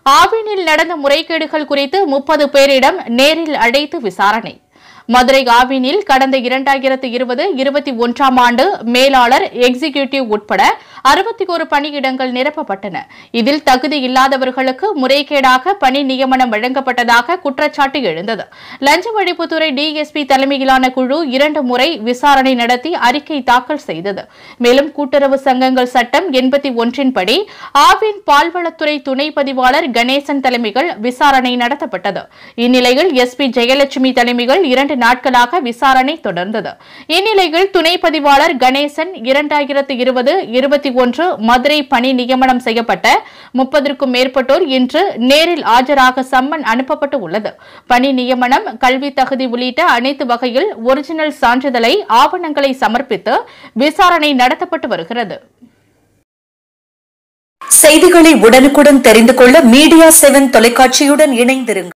ஆவினில் நடந்த முறைகேடுகள் குறித்து முப்பது பேரிடம் நேரில் அழைத்து விசாரணை மதுரை ஆவினில் கடந்த இரண்டாயிரத்து இருபது இருபத்தி ஒன்றாம் ஆண்டு மேலாளர் எக்ஸிகியூட்டிவ் உட்பட அறுபத்தி ஒரு பணியிடங்கள் நிரப்பப்பட்டன இதில் தகுதி இல்லாதவர்களுக்கு முறைகேடாக பணி நியமனம் வழங்கப்பட்டதாக குற்றச்சாட்டு எழுந்தது லஞ்ச ஒழிப்புத்துறை டிஎஸ்பி தலைமையிலான குழு இரண்டு முறை விசாரணை நடத்தி அறிக்கை தாக்கல் செய்தது மேலும் கூட்டுறவு சங்கங்கள் சட்டம் எண்பத்தி ஒன்றின்படி ஆவின் பால்வளத்துறை துணை பதிவாளர் கணேசன் தலைமையில் விசாரணை நடத்தப்பட்டது இந்நிலையில் எஸ்பி ஜெயலட்சுமி தலைமையில் இரண்டு நாட்களாக விசாரணை தொடர்ந்தது இந்நிலையில் துணை பதிவாளர் கணேசன் இரண்டாயிரத்து இருபது இருபத்தி ஒன்று மதுரை பணி நியமனம் செய்யப்பட்ட முப்பதற்கும் மேற்பட்டோர் இன்று நேரில் ஆஜராக சம்மன் அனுப்பப்பட்டு உள்ளது பணி நியமனம் கல்வி தகுதி உள்ளிட்ட அனைத்து வகையில் ஒரிஜினல் சான்றிதழை ஆவணங்களை சமர்ப்பித்து விசாரணை நடத்தப்பட்டு வருகிறது செய்திகளை உடனுக்குடன் தெரிந்து கொள்ள மீடியா செவன் தொலைக்காட்சியுடன் இணைந்திருங்கள்